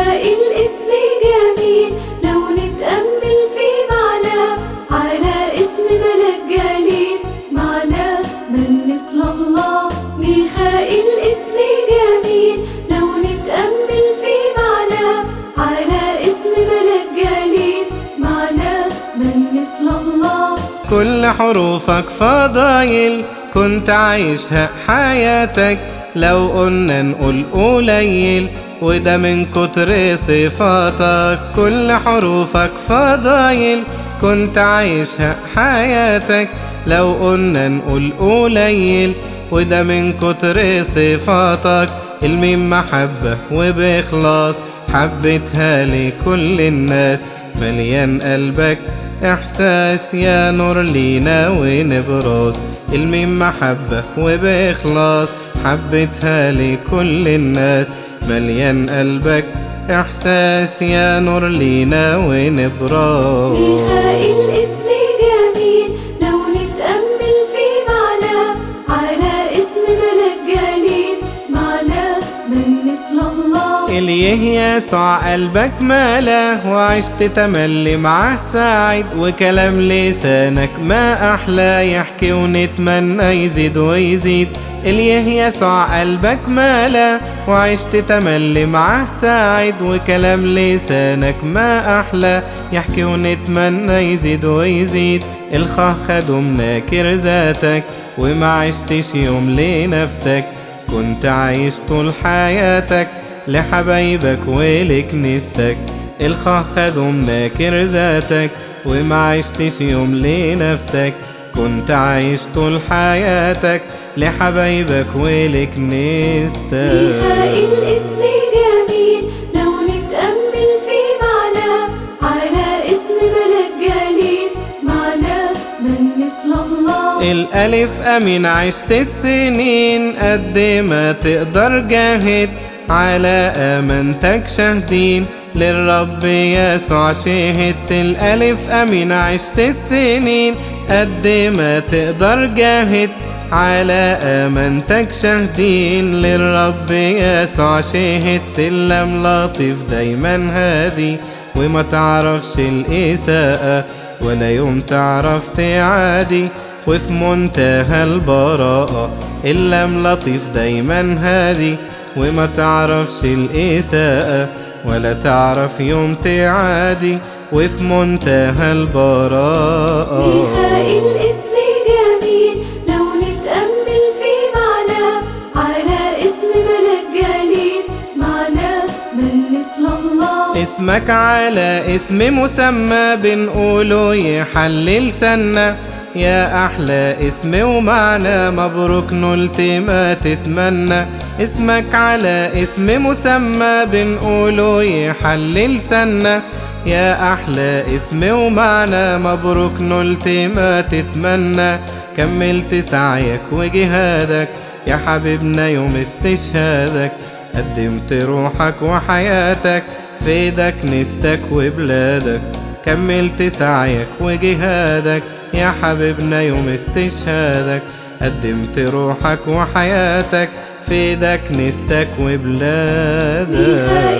ميخائيل اسم جميل لو نتأمل في معناه على اسم ملك جليل معناه من مثل الله ميخائيل اسم جميل لو نتأمل في معناه على اسم ملك جليل معناه من مثل الله كل حروفك فضايل كنت عايشها حياتك لو قلنا نقول قليل وده من كتر صفاتك كل حروفك فضايل كنت عايشها حياتك لو قلنا نقول قليل وده من كتر صفاتك الميم محبة وبإخلاص حبتها لكل الناس مليان قلبك إحساس يا نور لينا ونبراس الميم محبة وبإخلاص حبتها لكل الناس مليان قلبك إحساس يا نور لينا ونبراس ميخائيل اسم جميل لو نتأمل في معناه على اسم ملك جليل معناه من مثل الله إليه يسوع قلبك ماله وعشت تملي معاه سعيد وكلام لسانك ما أحلى يحكي ونتمنى يزيد ويزيد إليه يسوع قلبك ماله وعشت تملي معاه سعيد وكلام لسانك ما أحلى يحكي ونتمنى يزيد ويزيد الخاه خده مناكر ذاتك وما عشتش يوم لنفسك كنت عايش طول حياتك لحبايبك ولكنيستك الخاه خدوا مناكر ذاتك وما عشتش يوم لنفسك كنت عايش طول حياتك لحبايبك ولكنيستك ميخائيل اسم جميل لو نتأمل في معناه على اسم ملك جليل معناه من مثل الله الألف أمين عشت السنين قد ما تقدر جاهد على أمانتك شاهدين للرب يسوع شهدت الألف أمين عشت السنين قد ما تقدر جاهد على أمانتك شاهدين للرب يسوع شهدت اللام لطيف دايما هادي وما تعرفش الإساءة ولا يوم تعرف تعادي وفي منتهى البراءة اللام لطيف دايما هادي وما تعرفش الإساءة ولا تعرف يوم تعادي وفي منتهى البراءة ميخائيل اسم جميل لو نتأمل في معناه على اسم ملك جليل معناه من مثل الله اسمك على اسم مسمى بنقوله يحلل سنة يا أحلى اسم ومعنى مبروك نلت ما تتمنى اسمك على اسم مسمى بنقوله يحلل سنة يا أحلى اسم ومعنى مبروك نلت ما تتمنى كملت سعيك وجهادك يا حبيبنا يوم استشهادك قدمت روحك وحياتك في ايدك نستك وبلادك كملت سعيك وجهادك يا حبيبنا يوم استشهادك قدمت روحك وحياتك في ايدك نستك وبلادك